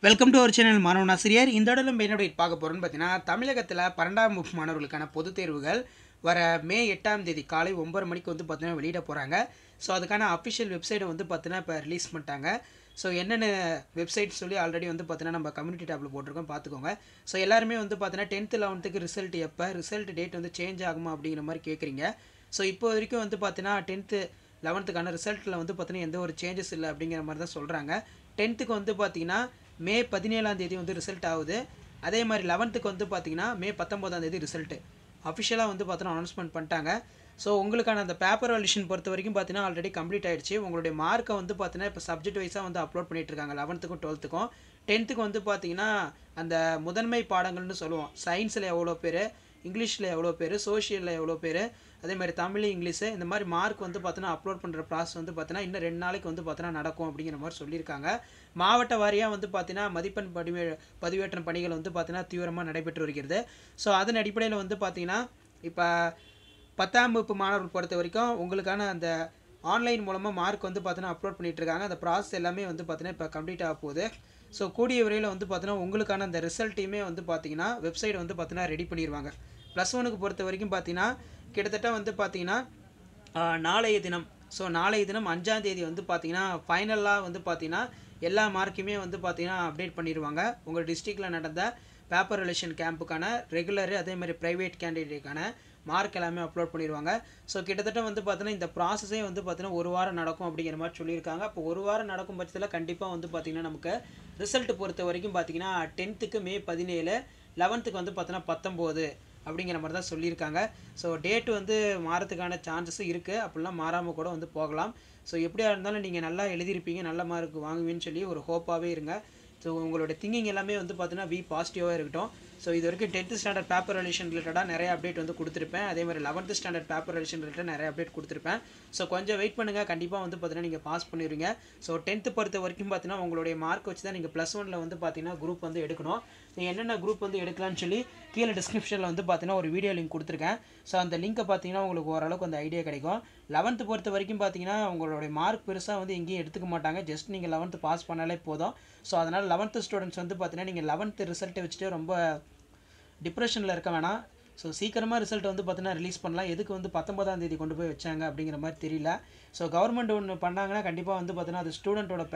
welcome to our channel மாணவன் ஆசிரியர் இந்த இடத்துல நம்ம என்ன update பார்க்க போகிறோம்னு பார்த்தீங்கன்னா தமிழகத்தில் பன்னெண்டாம் வகுப்பு மாணவர்களுக்கான பொதுத் தேர்வுகள் வர மே எட்டாம் தேதி காலை ஒன்பது மணிக்கு வந்து பார்த்தீங்கன்னா வெளியிட போகிறாங்க ஸோ அதுக்கான அஃபிஷியல் வெப்சைட்டை வந்து பார்த்தீங்கன்னா இப்போ ரிலீஸ் பண்ணிட்டாங்க ஸோ என்னென்ன வெப்சைட் சொல்லி ஆல்ரெடி வந்து பார்த்தீங்கன்னா நம்ம கம்யூனிட்டி டேப்பில் போட்டிருக்கோம் பார்த்துக்கோங்க ஸோ எல்லாருமே வந்து பார்த்தீங்கன்னா டென்த்து லெவன்த்துக்கு ரிசல்ட் எப்போ ரிசல்ட் டேட் வந்து சேஞ்ச் ஆகுமா அப்படிங்கிற மாதிரி கேட்குறீங்க ஸோ இப்போ வரைக்கும் வந்து பார்த்தீங்கன்னா டென்த்து லெவன்த்துக்கான ரிசல்ட்டில் வந்து பார்த்தீங்கன்னா எந்த ஒரு சேஞ்சஸ் இல்லை அப்படிங்கிற மாதிரி தான் சொல்கிறாங்க டென்த்துக்கு வந்து பார்த்தீங்கன்னா மே பதினேழாம் தேதி வந்து ரிசல்ட் ஆகுது அதே மாதிரி லெவன்த்துக்கு வந்து பார்த்தீங்கன்னா மே பத்தொம்போதாம் தேதி ரிசல்ட்டு அஃபிஷியலாக வந்து பார்த்தீங்கன்னா அனௌன்ஸ்மெண்ட் பண்ணிட்டாங்க ஸோ உங்களுக்கான அந்த பேப்பர் வேல்யூஷன் பொறுத்த வரைக்கும் பார்த்தீங்கன்னா ஆல்ரெடி கம்ப்ளீட் ஆயிடுச்சு உங்களுடைய மார்க்கை வந்து பார்த்தீங்கன்னா இப்போ சப்ஜெக்ட் வைஸாக வந்து அப்லோட் பண்ணிட்டு இருக்காங்க லெவன்த்துக்கும் டுவெல்த்துக்கும் டென்த்துக்கு வந்து பார்த்தீங்கன்னா அந்த முதன்மை பாடங்கள்னு சொல்லுவோம் சயின்ஸில் எவ்வளோ பேர் இங்கிலீஷில் எவ்வளோ பேர் சோஷியலில் எவ்வளோ பேர் அதே மாதிரி தமிழ் இங்கிலீஷு இந்த மாதிரி மார்க் வந்து பார்த்தீங்கன்னா அப்லோட் பண்ணுற ப்ராசஸ் வந்து பார்த்தீங்கன்னா இன்னும் ரெண்டு நாளைக்கு வந்து பார்த்தீங்கன்னா நடக்கும் அப்படிங்கிற மாதிரி சொல்லியிருக்காங்க மாவட்ட வாரியாக வந்து பார்த்தீங்கன்னா மதிப்பெண் பதிவே பதிவேற்றம் பணிகள் வந்து பார்த்தீங்கன்னா தீவிரமாக நடைபெற்று வருகிறது ஸோ அதன் அடிப்படையில் வந்து பார்த்தீங்கன்னா இப்போ பத்தாம் வகுப்பு மாணவர்கள் பொறுத்த வரைக்கும் உங்களுக்கான அந்த ஆன்லைன் மூலமாக மார்க் வந்து பார்த்தீங்கன்னா அப்லோட் பண்ணிட்டு இருக்காங்க அந்த ப்ராசஸ் எல்லாமே வந்து பார்த்தீங்கன்னா இப்போ கம்ப்ளீட் ஆக போகுது ஸோ கூடிய விரைவில் வந்து பார்த்தீங்கன்னா உங்களுக்கான அந்த ரிசல்ட்டையுமே வந்து பார்த்தீங்கன்னா வெப்சைட் வந்து பார்த்தீங்கன்னா ரெடி பண்ணிடுவாங்க ப்ளஸ் ஒனுக்கு பொறுத்த வரைக்கும் பார்த்தீங்கன்னா கிட்டத்தட்ட வந்து பார்த்தீங்கன்னா ஆஹ், நாளைய தினம் ஸோ நாளைய தினம் அஞ்சாம் தேதி வந்து பார்த்தீங்கன்னா ஃபைனலாக வந்து பார்த்தீங்கன்னா எல்லா மார்க்குமே வந்து பார்த்தீங்கன்னா அப்டேட் பண்ணிடுவாங்க உங்கள் டிஸ்ட்ரிக்டில் நடந்த பேப்பர் ரிலேஷன் கேம்புக்கான ரெகுலரு அதே மாதிரி ப்ரைவேட் கேண்டிடேட்டுக்கான மார்க் எல்லாமே அப்லோட் பண்ணிடுவாங்க ஸோ கிட்டத்தட்ட வந்து பார்த்தீங்கன்னா இந்த ப்ராசஸே வந்து பார்த்தீங்கன்னா ஒரு வாரம் நடக்கும் அப்படிங்கிற மாதிரி சொல்லியிருக்காங்க அப்போ ஒரு வாரம் நடக்கும் பட்சத்தில் கண்டிப்பாக வந்து பார்த்தீங்கன்னா நமக்கு ரிசல்ட் பொறுத்த வரைக்கும் பார்த்தீங்கன்னா டென்த்துக்கு மே பதினேழு லெவன்த்துக்கு வந்து பார்த்தீங்கன்னா பத்தொம்போது அப்படிங்கிற மாதிரி தான் சொல்லியிருக்காங்க ஸோ டேட் வந்து மாறத்துக்கான சான்சஸும் இருக்குது அப்படிலாம் மாறாமல் கூட வந்து போகலாம் ஸோ எப்படியா இருந்தாலும் நீங்கள் நல்லா எழுதியிருப்பீங்க நல்ல மார்க் வாங்குவீன்னு சொல்லி ஒரு ஹோப்பாகவே இருங்க ஸோ உங்களோட திங்கிங் எல்லாமே வந்து பார்த்தீங்கன்னா வி பாசிட்டிவாக இருக்கட்டும் ஸோ இது வரைக்கும் டென்த்து ஸ்டாண்டர்ட் பேப்பர் ரிலேஷன் ரிலேட்டடாக நிறைய அப்டேட் வந்து கொடுத்துருப்பேன் அதே மாதிரி eleventh standard paper relation related நிறைய அப்டேட் கொடுத்துருப்பேன் ஸோ கொஞ்சம் வெயிட் பண்ணுங்கள் கண்டிப்பாக வந்து பார்த்தீங்கன்னா நீங்கள் பாஸ் பண்ணிடுவீங்க ஸோ டென்த்து பொறுத்த வரைக்கும் பார்த்தீங்கன்னா உங்களுடைய மார்க் வச்சு தான் நீங்கள் ப்ளஸ் ஒனில் வந்து பார்த்தீங்கன்னா குரூப் வந்து எடுக்கணும் நீங்கள் என்னென்ன குரூப் வந்து எடுக்கலாம்னு சொல்லி கீழே டிஸ்கிரிப்ஷனில் வந்து பார்த்தீங்கன்னா ஒரு வீடியோ லிங்க் கொடுத்துருக்கேன் ஸோ அந்த லிங்க்கை பார்த்தீங்கன்னா உங்களுக்கு ஓரளவுக்கு அந்த ஐடியா கிடைக்கும் லெவன்த்து பொறுத்த வரைக்கும் பார்த்தீங்கன்னா உங்களுடைய மார்க் பெருசாக வந்து எங்கேயும் எடுத்துக்க மாட்டாங்க ஜஸ்ட் நீங்கள் லெவன்த்து பாஸ் பண்ணாலே போதும் ஸோ அதனால் லெவன்த்து ஸ்டூடெண்ட்ஸ் வந்து பார்த்தீங்கன்னா நீங்கள் லெவன்த்து ரிசல்ட்டை வச்சுட்டு ரொம்ப டிப்ரெஷனில் இருக்க வேணாம் ஸோ சீக்கிரமாக ரிசல்ட் வந்து பார்த்தீங்கன்னா ரிலீஸ் பண்ணலாம் எதுக்கு வந்து பத்தொன்பதாம் தேதி கொண்டு போய் வச்சாங்க அப்படிங்கிற மாதிரி தெரியல ஸோ கவர்மெண்ட் ஒன்று பண்ணாங்கன்னா கண்டிப்பாக வந்து பார்த்தீங்கன்னா அது ஸ்டூடெண்ட்டோட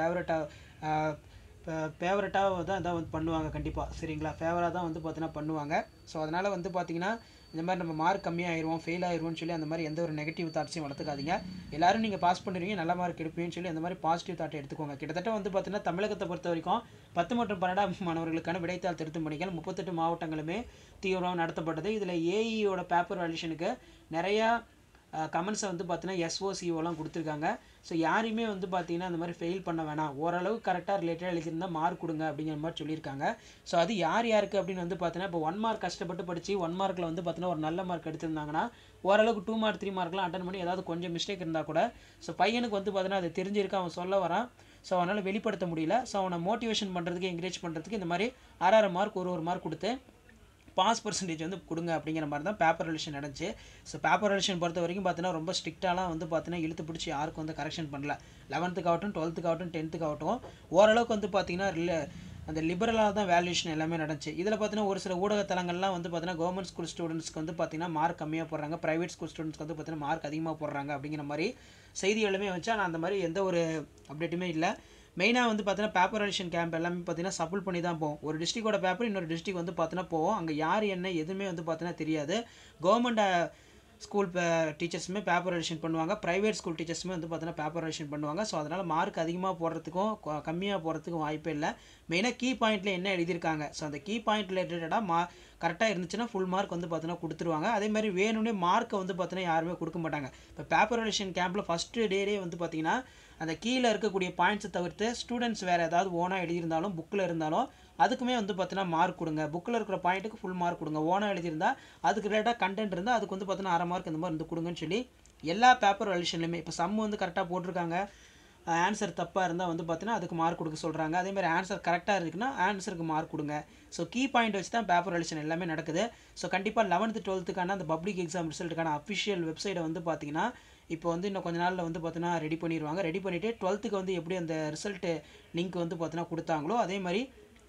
ஃபேவரட்டாக ஃபேவரட்டாக தான் இதான் வந்து பண்ணுவாங்க கண்டிப்பாக சரிங்களா ஃபேவராக தான் வந்து பார்த்தீங்கன்னா பண்ணுவாங்க ஸோ அதனால் வந்து பார்த்தீங்கன்னா இந்த மாதிரி நம்ம மார்க் கம்மியாயிருவோம் ஃபெயில் ஆயிருவோம்னு சொல்லி அந்த மாதிரி எந்த ஒரு நெகட்டிவ் தாட்ஸையும் வளர்த்துக்காதீங்க எல்லாரும் நீங்கள் பாஸ் பண்ணுறீங்க நல்ல மார்க் எடுப்பீங்கன்னு சொல்லி அந்த மாதிரி பாசிட்டிவ் தாட்டை எடுத்துக்கோங்க கிட்டத்தட்ட வந்து பார்த்தீங்கன்னா தமிழகத்தை பொறுத்த வரைக்கும் பத்து மற்றும் பன்னெண்டாம் மாணவர்களுக்கான விடைத்தாள் திருத்தும் பணிகள் முப்பத்தெட்டு மாவட்டங்களுமே தீவிரம் நடத்தப்பட்டது இதில் ஏஇயோட பேப்பர் வேல்யூஷனுக்கு நிறையா கமெண்ட்ஸை வந்து பார்த்தீங்கன்னா எஸ்ஓசிஓலாம் கொடுத்துருக்காங்க ஸோ யாரையுமே வந்து பார்த்தீங்கன்னா அந்த மாதிரி ஃபெயில் பண்ண வேணாம் ஓரளவு கரெக்டாக ரிலேட்டடாக எழுதியிருந்தால் மார்க் கொடுங்க அப்படிங்கிற மாதிரி சொல்லியிருக்காங்க ஸோ அது யார் யாருக்கு அப்படின்னு வந்து பார்த்தீங்கன்னா இப்போ ஒன் மார்க் கஷ்டப்பட்டு படித்து ஒன் மார்க்கில் வந்து பார்த்தீங்கன்னா ஒரு நல்ல மார்க் எடுத்திருந்தாங்கன்னா ஓரளவுக்கு டூ மார்க் த்ரீ மார்க்லாம் அட்டன் பண்ணி ஏதாவது கொஞ்சம் மிஸ்டேக் இருந்தால் கூட ஸோ பையனுக்கு வந்து பார்த்தீங்கன்னா அது தெரிஞ்சிருக்கு அவன் சொல்ல வரான் ஸோ அவனால் வெளிப்படுத்த முடியல ஸோ அவனை மோட்டிவேஷன் பண்ணுறதுக்கு என்கரேஜ் பண்ணுறதுக்கு இந்த மாதிரி அரை மார்க் ஒரு ஒரு மார்க் கொடுத்து பாஸ் பர்சன்டேஜ் வந்து கொடுங்க அப்படிங்கிற மாதிரி தான் பேப்பர் ரிலேஷன் நடந்துச்சு ஸோ பேப்பர் ரிலேஷன் பொறுத்த வரைக்கும் பார்த்தீங்கன்னா ரொம்ப ஸ்ட்ரிக்டாலாம் வந்து பார்த்தீங்கன்னா இழுத்து பிடிச்சி யாருக்கும் வந்து கரெக்ஷன் பண்ணல லெவன்த்துக்கு ஆகட்டும் டுவெல்த்துக்கு ஆகட்டும் டென்த்துக்கு ஆகட்டும் ஓரளவுக்கு வந்து பார்த்தீங்கன்னா ரில அந்த லிபரலாக தான் வேல்யூஷன் எல்லாமே நடந்துச்சு இதில் பார்த்தீங்கன்னா ஒரு சில ஊடகத்தலங்கள்லாம் வந்து பார்த்தீங்கன்னா கவர்மெண்ட் ஸ்கூல் ஸ்டூடெண்ட்ஸ்க்கு வந்து பார்த்தீங்கன்னா மார்க் கம்மியாக போடுறாங்க ப்ரைவேட் ஸ்கூல் ஸ்டூடெண்ட்ஸ்க்கு வந்து பார்த்தீங்கன்னா மார்க் அதிகமாக போடுறாங்க அப்படிங்கிற மாதிரி செய்திகளுமே வச்சு ஆனால் அந்த மாதிரி எந்த ஒரு அப்டேட்டுமே இல்லை மெயினாக வந்து பார்த்தீங்கன்னா பேப்பர் ரிலேஷன் கேம்ப் எல்லாமே பார்த்தீங்கன்னா சப்புள் பண்ணி தான் போகும் ஒரு டிஸ்ட்ரிக்டோட பேப்பர் இன்னொரு டிஸ்ட்ரிக் வந்து பார்த்தீங்கன்னா போவோம் அங்கே யார் என்ன எதுவுமே வந்து பார்த்தீங்கன்னா தெரியாது கவர்மெண்ட் ஸ்கூல் டீச்சர்ஸுமே பேப்பர் ரிலேஷன் பண்ணுவாங்க ப்ரைவேட் ஸ்கூல் டீச்சர்ஸுமே வந்து பார்த்தீங்கன்னா பேப்பர் ரிலேஷன் பண்ணுவாங்க ஸோ அதனால் மார்க் அதிகமாக போடுறதுக்கும் கொ- கம்மியாக போடுறதுக்கும் வாய்ப்பே இல்லை மெயினாக கீ பாயிண்ட்டில் என்ன எழுதியிருக்காங்க ஸோ அந்த கீ பாயிண்ட் ரிலேட்டடாக மா கரெக்டாக இருந்துச்சுன்னா ஃபுல் மார்க் வந்து பார்த்தீங்கன்னா கொடுத்துருவாங்க அதே மாதிரி வேணும்னே மார்க்கை வந்து பார்த்தீங்கன்னா யாருமே கொடுக்க மாட்டாங்க இப்போ பேப்பர் ரிலேஷன் கேம்பில் ஃபஸ்ட்டு டேரே வந்து பார்த்தீங்கன்னா அந்த கீழே இருக்கக்கூடிய பாயிண்ட்ஸை தவிர்த்து ஸ்டூடெண்ட்ஸ் வேறு ஏதாவது ஓனாக எழுதியிருந்தாலும் புக்கில் இருந்தாலும் அதுக்குமே வந்து பார்த்தீங்கன்னா மார்க் கொடுங்க புக்கில் இருக்கிற பாயிண்ட்டுக்கு ஃபுல் மார்க் கொடுங்க ஓனாக எழுதியிருந்தா அதுக்கு ரிலேட்டாக கண்டென்ட் இருந்தால் அதுக்கு வந்து பார்த்தீங்கன்னா அரை மார்க் இந்த மாதிரி வந்து கொடுங்கன்னு சொல்லி எல்லா பேப்பர் ரிலேஷன்லையுமே இப்போ சம் வந்து கரெக்டாக போட்டிருக்காங்க ஆன்சர் தப்பாக இருந்தால் வந்து பார்த்தீங்கன்னா அதுக்கு மார்க் கொடுக்க சொல்கிறாங்க அதே மாதிரி ஆன்சர் கரெக்டாக இருக்குன்னா ஆன்சருக்கு மார்க் கொடுங்க ஸோ கீ பாயிண்ட் வச்சு தான் பேப்பர் ரிலேஷன் எல்லாமே நடக்குது ஸோ கண்டிப்பாக லெவன்த்து டுவெல்த்துக்கான அந்த பப்ளிக் எக்ஸாம் ரிசல்ட்டுக்கான அஃபிஷியல் வெப்சைட்டை வந்து பார்த்தீங்கன்னா இப்போ வந்து இன்னும் கொஞ்ச நாளில் வந்து பார்த்தீங்கன்னா ரெடி பண்ணிடுவாங்க ரெடி பண்ணிவிட்டு டுவெல்த்துக்கு வந்து எப்படி அந்த ரிசல்ட்டு லிங்க் வந்து பார்த்தீங்கன்னா கொடுத்தாங்களோ அதே மாதிரி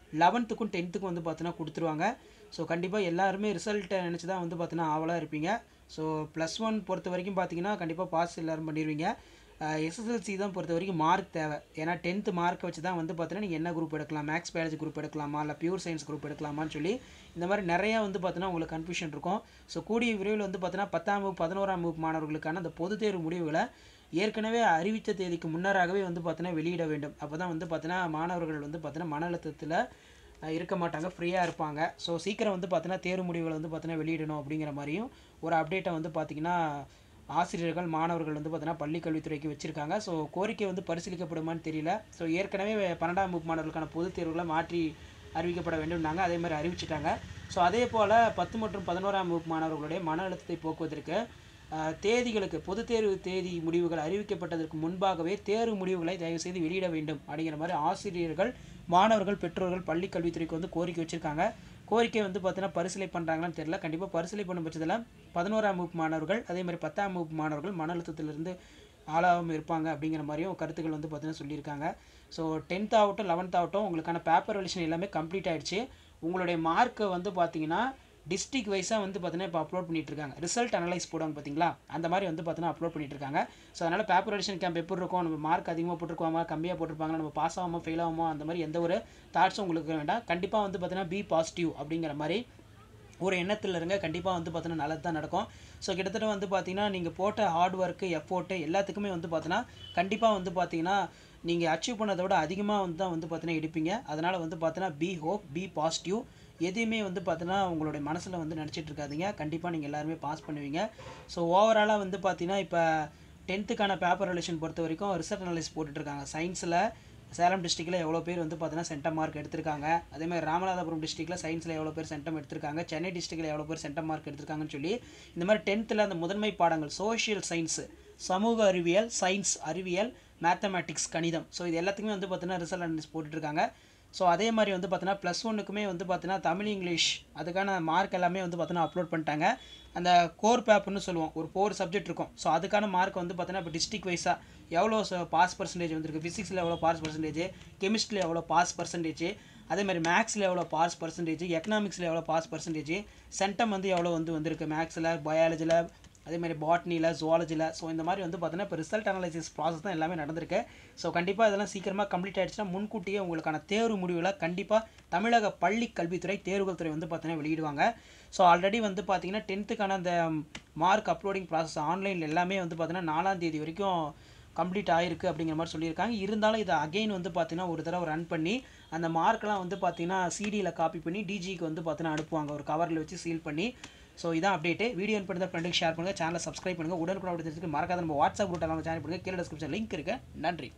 லெவன்த்துக்கும் டென்த்துக்கும் வந்து பார்த்தீங்கன்னா கொடுத்துருவாங்க ஸோ கண்டிப்பாக எல்லாருமே ரிசல்ட்டை நினச்சி தான் வந்து பார்த்தீங்கன்னா ஆவலாக இருப்பீங்க ஸோ ப்ளஸ் ஒன் பொறுத்த வரைக்கும் பார்த்தீங்கன்னா கண்டிப்பாக பாஸ் எல்லோரும் பண்ணிடுவீங்க எஸ்எஸ்எல்சி தான் பொறுத்த வரைக்கும் மார்க் தேவை ஏன்னா டென்த்து மார்க் வச்சு தான் வந்து பார்த்தீங்கன்னா நீங்கள் என்ன குரூப் எடுக்கலாம் மேக்ஸ் பயாலஜி குரூப் எடுக்கலாமா இல்லை பியூர் சயின்ஸ் குரூப் எடுக்கலாமான்னு சொல்லி இந்த மாதிரி நிறையா வந்து பார்த்தீங்கன்னா உங்களுக்கு கன்ஃபியூஷன் இருக்கும் ஸோ கூடிய விரைவில் வந்து பார்த்தீங்கன்னா பத்தாம் வகுப்பு பதினோராம் வகுப்பு மாணவர்களுக்கான அந்த பொதுத் தேர்வு முடிவுகளை ஏற்கனவே அறிவித்த தேதிக்கு முன்னராகவே வந்து பார்த்தீங்கன்னா வெளியிட வேண்டும் அப்போ தான் வந்து பார்த்தீங்கன்னா மாணவர்கள் வந்து பார்த்தீங்கன்னா மன அழுத்தத்தில் இருக்க மாட்டாங்க ஃப்ரீயாக இருப்பாங்க ஸோ சீக்கிரம் வந்து பார்த்தீங்கன்னா தேர்வு முடிவுகளை வந்து பார்த்தீங்கன்னா வெளியிடணும் அப்படிங்கிற மாதிரியும் ஒரு அப்டேட்டை வந்து பார்த்திங்கன்னா ஆசிரியர்கள் மாணவர்கள் வந்து பார்த்தீங்கன்னா பள்ளி கல்வித்துறைக்கு வச்சுருக்காங்க ஸோ கோரிக்கை வந்து பரிசீலிக்கப்படுமான்னு தெரியல ஸோ ஏற்கனவே பன்னெண்டாம் வகுப்பு மாணவர்களுக்கான பொதுத் தேர்வுகளை மாற்றி அறிவிக்கப்பட வேண்டும்னாங்க அதே மாதிரி அறிவிச்சிட்டாங்க ஸோ அதே போல் பத்து மற்றும் பதினோராம் வகுப்பு மாணவர்களுடைய மன அழுத்தத்தை போக்குவதற்கு தேதிகளுக்கு பொதுத் தேர்வு தேதி முடிவுகள் அறிவிக்கப்பட்டதற்கு முன்பாகவே தேர்வு முடிவுகளை தயவுசெய்து வெளியிட வேண்டும் அப்படிங்கிற மாதிரி ஆசிரியர்கள் மாணவர்கள் பெற்றோர்கள் பள்ளி கல்வித்துறைக்கு வந்து கோரிக்கை வச்சுருக்காங்க கோரிக்கை வந்து பார்த்தீங்கன்னா பரிசீலனை பண்ணுறாங்களான்னு தெரியல கண்டிப்பாக பரிசீலனை பண்ணும் பட்சத்தில் பதினோராம் வகுப்பு மாணவர்கள் அதே மாதிரி பத்தாம் வகுப்பு மாணவர்கள் மன அழுத்தத்திலிருந்து ஆளாகாமல் இருப்பாங்க அப்படிங்கிற மாதிரியும் கருத்துக்கள் வந்து பார்த்தீங்கன்னா சொல்லியிருக்காங்க ஸோ டென்த் ஆகட்டும் லெவன்த் ஆகட்டும் உங்களுக்கான பேப்பர் ரிலேஷன் எல்லாமே கம்ப்ளீட் ஆகிடுச்சு உங்களுடைய மார்க்கை வந்து பார்த்தீங்கன்னா டிஸ்ட்ரிக் வைஸாக வந்து பார்த்தீங்கன்னா இப்போ அப்லோட் பண்ணிட்டு இருக்காங்க ரிசல்ட் அனலைஸ் போடுவாங்க பார்த்தீங்களா அந்த மாதிரி வந்து பார்த்தீங்கன்னா அப்லோட் பண்ணிட்டு இருக்காங்க ஸோ அதனால் பேப்பர் எடிஷன் கேம்ப் எப்படி இருக்கும் நம்ம மார்க் அதிகமாக போட்டிருக்கோமா கம்மியாக போட்டிருப்பாங்க நம்ம பாஸ் ஆகாமல் ஃபெயில் ஆகாமோ அந்த மாதிரி எந்த ஒரு தாட்ஸும் உங்களுக்கு வேண்டாம் கண்டிப்பாக வந்து பார்த்தீங்கன்னா பி பாசிட்டிவ் அப்படிங்கிற மாதிரி ஒரு எண்ணத்தில் இருங்க கண்டிப்பாக வந்து பார்த்தீங்கன்னா நல்லது தான் நடக்கும் ஸோ கிட்டத்தட்ட வந்து பார்த்தீங்கன்னா நீங்கள் போட்ட ஹார்ட் ஒர்க்கு எஃபோர்ட்டு எல்லாத்துக்குமே வந்து பார்த்தீங்கன்னா கண்டிப்பாக வந்து பார்த்தீங்கன்னா நீங்கள் அச்சீவ் பண்ணதை விட அதிகமாக வந்து தான் வந்து பார்த்தீங்கன்னா எடுப்பீங்க அதனால் வந்து பார்த்தீங்கன்னா பி ஹோப் பி பாசிட்டிவ் எதையுமே வந்து பார்த்தீங்கன்னா உங்களுடைய மனசில் வந்து நினச்சிட்டு இருக்காதீங்க கண்டிப்பாக நீங்கள் எல்லாருமே பாஸ் பண்ணுவீங்க ஸோ ஓவராலாக வந்து பார்த்தீங்கன்னா இப்போ டென்த்துக்கான பேப்பர் ரிலேஷன் பொறுத்த வரைக்கும் ரிசல்ட் அனலைஸ் போட்டுட்ருக்காங்க சயின்ஸில் சேலம் டிஸ்ட்ரிக்டில் எவ்வளோ பேர் வந்து பார்த்தீங்கன்னா சென்டம் மார்க் எடுத்திருக்காங்க அதேமாதிரி ராமநாதபுரம் டிஸ்ட்ரிக்டில் சயின்ஸில் எவ்வளோ பேர் சென்டம் எடுத்திருக்காங்க சென்னை டிஸ்ட்ரிக்டில் எவ்வளோ பேர் சென்டம் மார்க் எடுத்திருக்காங்கன்னு சொல்லி இந்த மாதிரி டென்த்தில் அந்த முதன்மை பாடங்கள் சோஷியல் சயின்ஸு சமூக அறிவியல் சயின்ஸ் அறிவியல் மேத்தமேட்டிக்ஸ் கணிதம் ஸோ இது எல்லாத்துக்குமே வந்து பார்த்தீங்கன்னா ரிசல்ட் அனலைஸ் போட்டுட்ருக்காங்க ஸோ அதே மாதிரி வந்து பார்த்தீங்கன்னா ப்ளஸ் ஒன்றுக்குமே வந்து பார்த்தீங்கன்னா தமிழ் இங்கிலீஷ் அதுக்கான மார்க் எல்லாமே வந்து பார்த்தீங்கன்னா அப்லோட் பண்ணிட்டாங்க அந்த கோர் பேப்பர்னு சொல்லுவோம் ஒரு ஃபோர் சப்ஜெக்ட் இருக்கும் ஸோ அதுக்கான மார்க் வந்து பார்த்தீங்கன்னா இப்போ டிஸ்ட்ரிக் வைஸாக எவ்வளோ பாஸ் பர்சன்டேஜ் வந்திருக்கு ஃபிசிக்ஸில் எவ்வளோ பாஸ் பர்சன்டேஜ் கெமிஸ்ட்ரியில் எவ்வளோ பாஸ் பர்சன்டேஜ் அதே மாதிரி மேக்ஸில் எவ்வளோ பாஸ் பர்சன்டேஜ் எக்கனாமிக்ஸில் எவ்வளோ பாஸ் பர்சன்டேஜ் சென்டம் வந்து எவ்வளோ வந்து வந்திருக்கு மேக்ஸில் பயாலஜியில் அதே மாதிரி பாட்னியில் ஜுவாலஜியில் ஸோ இந்த மாதிரி வந்து பார்த்தீங்கன்னா இப்போ ரிசல்ட் அனலைசிஸ் ப்ராசஸ் தான் எல்லாமே நடந்திருக்கு ஸோ கண்டிப்பாக இதெல்லாம் சீக்கிரமாக கம்ப்ளீட் ஆகிடுச்சுன்னா முன்கூட்டியே உங்களுக்கான தேர்வு முடிவில் கண்டிப்பாக தமிழக பள்ளி கல்வித்துறை தேர்வுகள் துறை வந்து பார்த்தீங்கன்னா வெளியிடுவாங்க ஸோ ஆல்ரெடி வந்து பார்த்தீங்கன்னா டென்த்துக்கான அந்த மார்க் அப்லோடிங் ப்ராசஸ் ஆன்லைனில் எல்லாமே வந்து பார்த்தீங்கன்னா நாலாம் தேதி வரைக்கும் கம்ப்ளீட் ஆகிருக்கு அப்படிங்கிற மாதிரி சொல்லியிருக்காங்க இருந்தாலும் இதை அகைன் வந்து பார்த்தீங்கன்னா ஒரு தடவை ரன் பண்ணி அந்த மார்க்லாம் வந்து பார்த்தீங்கன்னா சிடியில் காப்பி பண்ணி டிஜிக்கு வந்து பார்த்தீங்கன்னா அனுப்புவாங்க ஒரு கவரில் வச்சு சீல் பண்ணி ஸோ இதான் அப்டேட்டு வீடியோ பண்ணி ஃப்ரெண்டுக்கு ஷேர் பண்ணுங்கள் சேனலை சப்ஸ்கிரைப் பண்ணுங்கள் உடனுக்குடன் அப்படி தெரிஞ்சுக்கு மறக்காத நம்ம வாட்ஸ்அப் குரூப் எல்லாம் சேனல் பண்ணுங்கள் கீழே டிஸ்கிரிப்ஷன் லிங்க் இருக்குது நன்றி